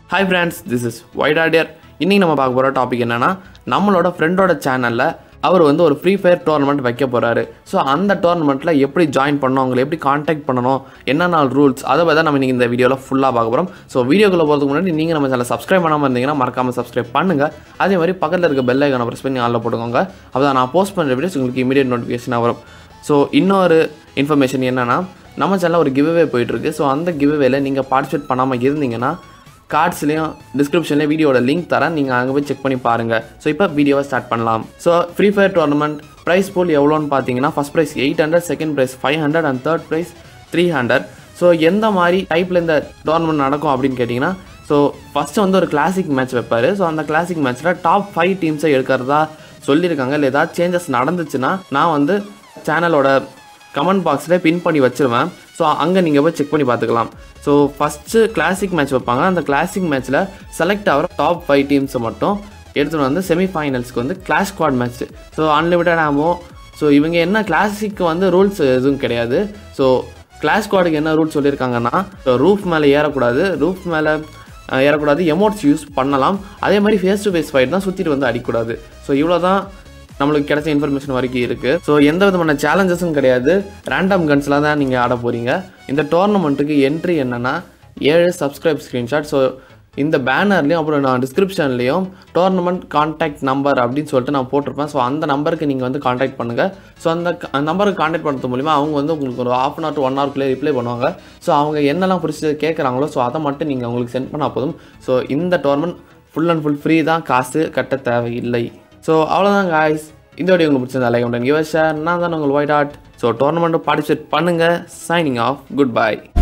hi friends this is white ஆடியர் இன்றைக்கி நம்ம பார்க்க போகிற டாபிக் என்னென்னா நம்மளோட ஃப்ரெண்டோட சேனலில் அவர் வந்து ஒரு ஃப்ரீ ஃபயர் டோர்னமெண்ட் வைக்க போகிறாரு ஸோ அந்த டோர்னமெண்ட்டில் எப்படி ஜாயின் பண்ணணும் அவங்களை எப்படி காண்டாக்ட் பண்ணணும் என்னென்ன ரூல்ஸ் அதை பற்றி நம்ம இன்றைக்கி இந்த வீடியோவில் ஃபுல்லாக பார்க்க போகிறோம் ஸோ வீடியோக்குள்ளே போகிறதுக்கு முன்னாடி நீங்கள் நம்ம சேனல் சப்ஸ்கிரைப் பண்ணாமல் இருந்தீங்கன்னா மறக்காமல் சப்ஸ்கிரைப் பண்ணுங்கள் அதே மாதிரி பக்கத்தில் இருக்க பெல் ஐக்கானை ப்ரெஸ் பண்ணி ஆளில் போட்டுக்கோங்க அப்போ நான் போஸ்ட் பண்ணுற வீடியோஸ் உங்களுக்கு இமீடியட் நோட்டிஃபிகேஷனாக வரும் ஸோ இன்னொரு இன்ஃபர்மேஷன் என்னென்னா நம்ம சேனலில் ஒரு கிவ்அவே போயிட்டுருக்கு ஸோ அந்த கிவ்அவேல நீங்கள் பார்ட்டிசிபேட் பண்ணாமல் இருந்தீங்கன்னா கார்ட்ஸ்லேயும் டிஸ்கிரிப்ஷன்லேயும் வீடியோட லிங்க் தரேன் நீங்கள் அங்கே போய் செக் பண்ணி பாருங்கள் ஸோ இப்போ வீடியோவை ஸ்டார்ட் பண்ணலாம் so free fire tournament prize pool எவ்வளோன்னு பார்த்தீங்கன்னா first prize eight hundred second prize five hundred and third prize three hundred so எந்த மாதிரி டைப்பில் இந்த டோர்னமெண்ட் நடக்கும் அப்படின்னு கேட்டிங்கன்னா ஸோ ஃபஸ்ட்டு வந்து ஒரு கிளாசிக் மேட்ச் வைப்பார் ஸோ அந்த கிளாசிக் மேட்ச்சில் டாப் ஃபைவ் டீம்ஸை எடுக்கிறதா சொல்லியிருக்காங்க இல்லை ஏதாவது சேஞ்சஸ் நடந்துச்சுன்னா நான் வந்து சேனலோட கமெண்ட் பாக்ஸில் பின் பண்ணி வச்சிருவேன் ஸோ அங்கே நீங்கள் போய் செக் பண்ணி பார்த்துக்கலாம் ஸோ ஃபஸ்ட்டு கிளாசிக் மேட்ச் வைப்பாங்க அந்த கிளாசிக் மேட்ச்சில் செலக்ட் ஆகிற டாப் ஃபைவ் டீம்ஸை மட்டும் எடுத்துகிட்டு வந்து செமிஃபைனல்ஸ்க்கு வந்து clash squad match so unlimited ammo so இவங்க என்ன கிளாசிக்கு வந்து ரூல்ஸ் எதுவும் கிடையாது ஸோ கிளாஷ் ஸ்குவாடுக்கு என்ன ரூல்ஸ் சொல்லியிருக்காங்கன்னா ரூஃப் மேலே ஏறக்கூடாது ரூஃப் மேலே அஹ், ஏறக்கூடாது எமோட்ஸ் யூஸ் பண்ணலாம் அதே மாதிரி ஃபேஸ் டு ஃபேஸ் ஃபைட் தான் சுற்றிட்டு வந்து அடிக்கூடாது ஸோ இவ்வளோ தான் நம்மளுக்கு கிடைச்ச இன்ஃபர்மேஷன் வரைக்கும் இருக்குது ஸோ எந்த விதமான சேலஞ்சஸும் கிடையாது ரேண்டம் கன்ஸில் தான் நீங்கள் ஆட போகிறீங்க இந்த டோர்னமெண்ட்டுக்கு என்ட்ரி என்னென்னா ஏழு சப்ஸ்கிரைப் ஸ்க்ரீன்ஷாட் ஸோ இந்த பேனர்லேயும் அப்புறம் நான் டிஸ்கிரிப்ஷன்லேயும் டோர்னமெண்ட் காண்டாக்ட் நம்பர் அப்படின்னு சொல்லிட்டு நான் போட்டிருப்பேன் ஸோ அந்த நம்பருக்கு நீங்கள் வந்து காண்டாக்ட் பண்ணுங்கள் ஸோ அந்த நம்பருக்கு காண்டாக்ட் பண்ணுறது மூலிமா அவங்க வந்து உங்களுக்கு ஒரு half an hour to one ஹவர்க்குள்ளே ரிப்ளை பண்ணுவாங்க ஸோ அவங்க என்னெல்லாம் பிடிச்சி கேட்குறாங்களோ ஸோ அதை மட்டும் நீங்கள் அவங்களுக்கு சென்ட் பண்ணால் போதும் ஸோ இந்த tournament full and full free தான் காசு கட்ட தேவையில்லை ஸோ அவ்வளோதான் காய்ஸ் இந்த வீடியோ உங்களுக்கு பிடிச்சிருந்தா லைக் பண்ணுங்க ஷேர் நான் தான் உங்கள் white art so tournament participate பண்ணுங்கள் சைனிங் ஆஃப் குட் பை